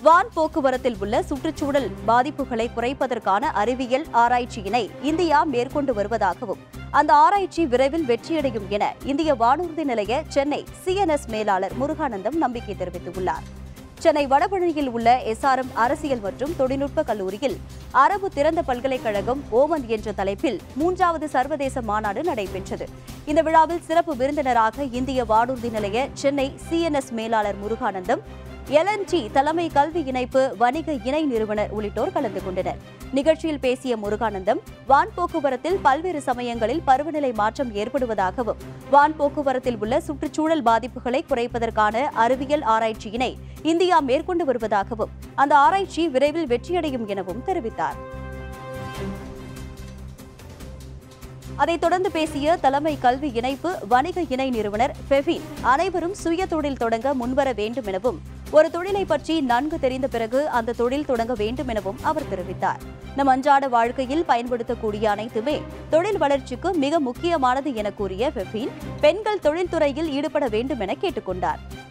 வான் போக்குவரத்தில் உள்ள சுற்றுச்சூழல் பாதிப்புகளை குறைப்பதற்கான அறிவியல் ஆராய்ச்சியினை இந்தியா மேற்கொண்டு வருவதாகவும் அந்த ஆராய்ச்சி விரைவில் வெற்றியடையும் என இந்திய வானூர்தி நிலைய சென்னை சிஎன்எஸ் மேலாளர் முருகானந்தம் நம்பிக்கை தெரிவித்துள்ளார் சென்னை வடபழனியில் உள்ள எஸ்ஆர்எம் அரசியல் மற்றும் தொழில்நுட்ப கல்லூரியில் அரபு திறந்த பல்கலைக்கழகம் ஓமன் என்ற தலைப்பில் மூன்றாவது சர்வதேச மாநாடு நடைபெற்றது இந்த விழாவில் சிறப்பு விருந்தினராக இந்திய வானூர்தி நிலைய சென்னை சிஎன்எஸ் மேலாளர் முருகானந்தம் எல்என்டி தலைமை கல்வி இணைப்பு வணிக இணை நிறுவனர் உள்ளிட்டோர் கலந்து கொண்டனர் நிகழ்ச்சியில் பேசிய முருகானந்தம் வான் போக்குவரத்தில் பல்வேறு சமயங்களில் பருவநிலை மாற்றம் ஏற்படுவதாகவும் வான் போக்குவரத்தில் உள்ள சுற்றுச்சூழல் பாதிப்புகளை குறைப்பதற்கான அறிவியல் ஆராய்ச்சியினை இந்தியா மேற்கொண்டு வருவதாகவும் அந்த ஆராய்ச்சி விரைவில் வெற்றியடையும் எனவும் தெரிவித்தார் அதைத் தொடர்ந்து பேசிய தலைமை கல்வி இணைப்பு வணிக இணை நிறுவனர் ஃபெஃபின் அனைவரும் சுய தொழில் தொடங்க முன்வர வேண்டும் எனவும் ஒரு தொழிலை பற்றி நன்கு தெரிந்த பிறகு அந்த தொழில் தொடங்க வேண்டும் எனவும் அவர் தெரிவித்தார் நம் அன்றாட வாழ்க்கையில் பயன்படுத்தக்கூடிய அனைத்துமே தொழில் வளர்ச்சிக்கு மிக முக்கியமானது என கூறிய ஃபெஃபின் பெண்கள் தொழில்துறையில் ஈடுபட வேண்டும் என கேட்டுக்கொண்டார்